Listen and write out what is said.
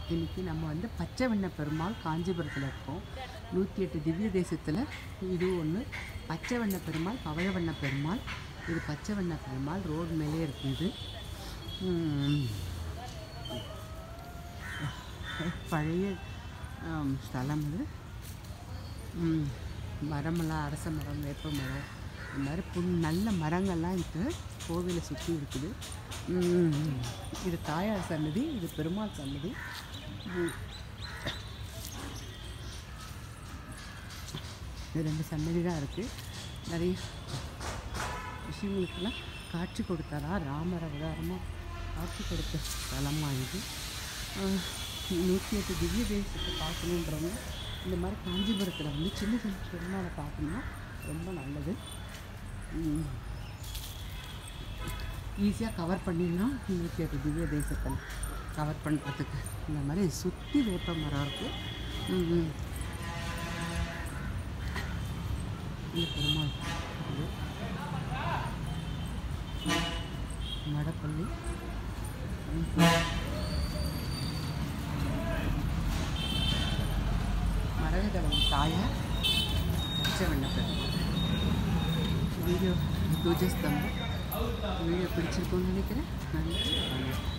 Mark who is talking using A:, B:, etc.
A: இன்றைக்கி நம்ம வந்து பச்சை வண்ண பெருமாள் காஞ்சிபுரத்தில் இருக்கோம் நூற்றி எட்டு திவ்ய தேசத்தில் இது ஒன்று பச்சை வண்ண பெருமாள் பவழ வண்ண பெருமாள் இது பச்சை வண்ண பெருமாள் ரோடு மேலே இருக்குது உம், பழைய ஆம், ஸ்தலம் இது ம், மரமெல்லாம் அரச மரம் வேப்ப மரம் இந்த மாதிரி புல் நல்ல மரங்கள்லாம் இருக்கு கோவிலை சுற்றி இருக்குது ம், இது தாயார் சன்னதி இது பெருமாள் சன்னதி ம். இது ரெண்டு சன்னதி தான் இருக்குது நிறைய விஷயங்களுக்கெல்லாம் காட்சி கொடுத்தாரா ராமர் அவதாரமாக காட்சி கொடுத்த ஸ்தலமாக இது ஆஹ், நூற்றி எட்டு திவ்ய தேசத்தை பார்க்கணுன்றவங்க இந்த மாதிரி காஞ்சிபுரத்தில் வந்து சின்ன சின்ன பெருமாளை பார்க்கணும்னா ரொம்ப நல்லது ஈஸியாக கவர் பண்ணிடலாம் நூற்றி எட்டு திவ்ய தேசத்தில் கவர் பண்ணுறதுக்கு இந்த மாதிரி சுற்றி வேப்ப மரம் இருக்குது இந்த பெருமாள் இது மடப்பள்ளி மரகதவன் தாயார் பச்சைவண்ண பெருமாள் வீடியோ தூஜஸ்தம்பம் வீடியோ பிடிச்சிருக்கும்னு நினைக்கிறேன் நன்றி வணக்கம்